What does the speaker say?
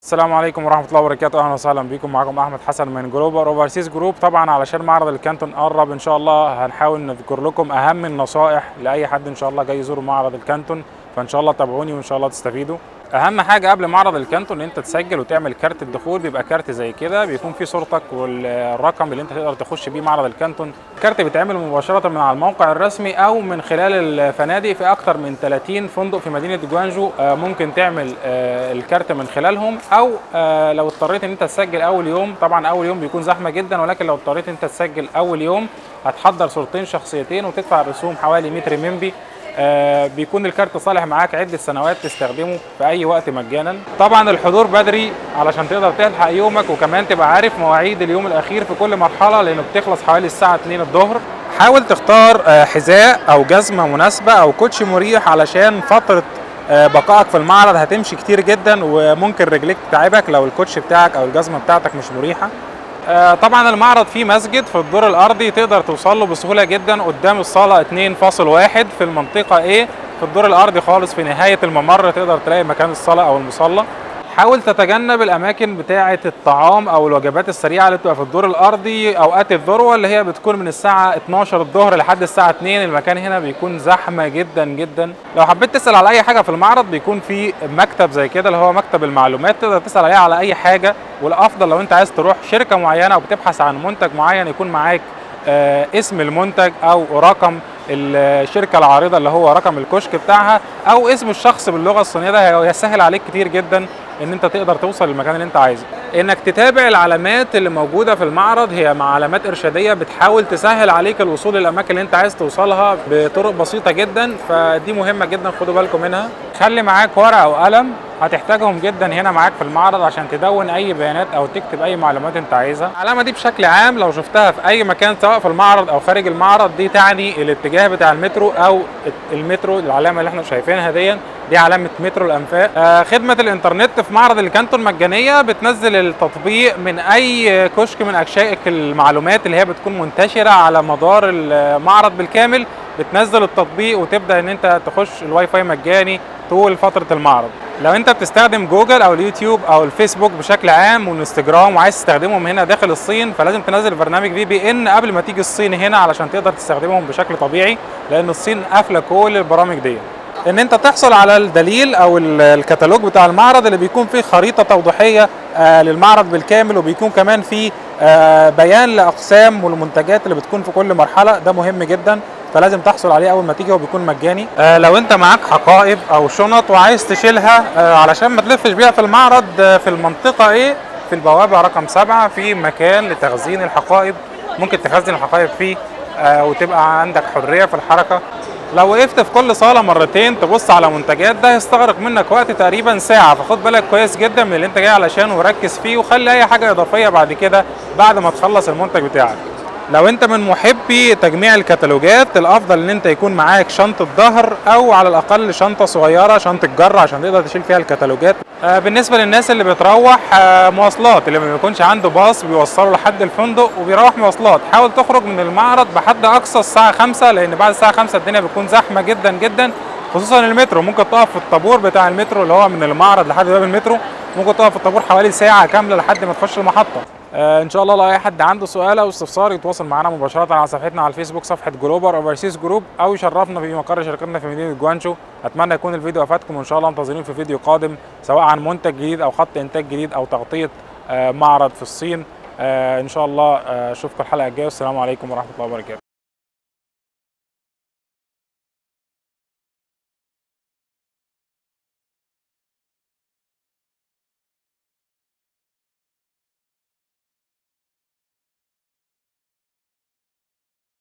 السلام عليكم ورحمة الله وبركاته أهلا وسهلا بكم معكم أحمد حسن من جلوبال أوفرسيز جروب طبعا علشان معرض الكانتون قرب إن شاء الله هنحاول نذكر لكم أهم النصائح لأي حد إن شاء الله جاي يزور معرض الكانتون فإن شاء الله تابعوني وإن شاء الله تستفيدوا أهم حاجة قبل معرض الكانتون إن أنت تسجل وتعمل كارت الدخول بيبقى كارت زي كده بيكون فيه صورتك والرقم اللي أنت تقدر تخش بيه معرض الكانتون الكارت بيتعمل مباشرة من على الموقع الرسمي أو من خلال الفنادق في أكتر من 30 فندق في مدينة جوانجو آه، ممكن تعمل آه، الكارت من خلالهم أو آه، لو اضطريت إن أنت تسجل أول يوم طبعا أول يوم بيكون زحمة جدا ولكن لو اضطريت إن أنت تسجل أول يوم هتحضر صورتين شخصيتين وتدفع الرسوم حوالي 100 ريمبي آه، بيكون الكارت صالح معاك عدة سنوات تستخدمه في أي وقت مجانا طبعا الحضور بدري علشان تقدر تلحق يومك وكمان تبقى عارف مواعيد اليوم الأخير في كل مرحلة لأنه بتخلص حوالي الساعة 2 الظهر حاول تختار آه، حذاء أو جزمة مناسبة أو كوتش مريح علشان فترة آه، بقائك في المعرض هتمشي كتير جدا وممكن رجليك تتعبك لو الكوتش بتاعك أو الجزمة بتاعتك مش مريحة آه، طبعا المعرض فيه مسجد في الدور الارضي تقدر توصل له بسهوله جدا قدام الصاله 2.1 في المنطقه A في الدور الارضي خالص في نهايه الممر تقدر تلاقي مكان الصلاه او المصلى حاول تتجنب الاماكن بتاعه الطعام او الوجبات السريعه اللي بتبقى في الدور الارضي اوقات الذروه اللي هي بتكون من الساعه 12 الظهر لحد الساعه 2 المكان هنا بيكون زحمه جدا جدا لو حبيت تسال على اي حاجه في المعرض بيكون في مكتب زي كده اللي هو مكتب المعلومات تقدر تسال عليه على اي حاجه والافضل لو انت عايز تروح شركه معينه او بتبحث عن منتج معين يكون معاك آه، اسم المنتج او رقم الشركه العارضه اللي هو رقم الكشك بتاعها او اسم الشخص باللغه الصينيه ده هيسهل عليك كتير جدا ان انت تقدر توصل للمكان اللي انت عايزه انك تتابع العلامات اللي موجوده في المعرض هي مع علامات ارشاديه بتحاول تسهل عليك الوصول للاماكن اللي انت عايز توصلها بطرق بسيطه جدا فدي مهمه جدا خدوا بالكم منها خلي معاك ورقه او قلم هتحتاجهم جدا هنا معاك في المعرض عشان تدون اي بيانات او تكتب اي معلومات انت عايزها العلامه دي بشكل عام لو شفتها في اي مكان سواء في المعرض او خارج المعرض دي تعني الاتجاه بتاع المترو او المترو العلامه اللي احنا شايفينها دي دي علامه مترو الانفاق آه خدمه الانترنت في معرض الكانتون مجانيه بتنزل التطبيق من اي كشك من اكشاك المعلومات اللي هي بتكون منتشره على مدار المعرض بالكامل بتنزل التطبيق وتبدا ان انت تخش الواي فاي مجاني طول فتره المعرض لو انت بتستخدم جوجل او اليوتيوب او الفيسبوك بشكل عام والانستجرام وعايز تستخدمهم هنا داخل الصين فلازم تنزل برنامج في بي ان قبل ما تيجي الصين هنا علشان تقدر تستخدمهم بشكل طبيعي لان الصين قافله كل البرامج دي ان انت تحصل على الدليل او ال- الكتالوج بتاع المعرض اللي بيكون فيه خريطه توضيحيه آه، للمعرض بالكامل وبيكون كمان فيه آه، بيان لاقسام والمنتجات اللي بتكون في كل مرحله ده مهم جدا فلازم تحصل عليه اول ما تيجي هو بيكون مجاني آه لو انت معاك حقائب او شنط وعايز تشيلها آه علشان ما تلفش بيها في المعرض آه في المنطقه ايه في البوابه رقم سبعة في مكان لتخزين الحقائب ممكن تخزن الحقائب فيه آه وتبقى عندك حريه في الحركه لو وقفت في كل صاله مرتين تبص على منتجات ده هيستغرق منك وقت تقريبا ساعه فخد بالك كويس جدا من اللي انت جاي علشانه وركز فيه وخلي اي حاجه اضافيه بعد كده بعد ما تخلص المنتج بتاعك لو انت من محبي تجميع الكتالوجات الافضل ان انت يكون معاك شنطه ظهر او على الاقل شنطه صغيره شنطه جره عشان تقدر تشيل فيها الكتالوجات آه بالنسبه للناس اللي بتروح آه مواصلات اللي ما بيكونش عنده باص بيوصله لحد الفندق وبيروح مواصلات حاول تخرج من المعرض بحد اقصى الساعه 5 لان بعد الساعه 5 الدنيا بتكون زحمه جدا جدا خصوصا المترو ممكن تقف في الطابور بتاع المترو اللي هو من المعرض لحد باب المترو ممكن تقف في الطابور حوالي ساعه كامله لحد ما تخش المحطه آه ان شاء الله لو اي حد عنده سؤال او استفسار يتواصل معنا مباشره على صفحتنا على الفيسبوك صفحه جلوبال اوفرسيز جروب او يشرفنا في مقر شركتنا في مدينه جوانشو اتمنى يكون الفيديو افادكم وان شاء الله منتظرين في فيديو قادم سواء عن منتج جديد او خط انتاج جديد او تغطيه آه معرض في الصين آه ان شاء الله آه اشوفكم الحلقه الجايه والسلام عليكم ورحمه الله وبركاته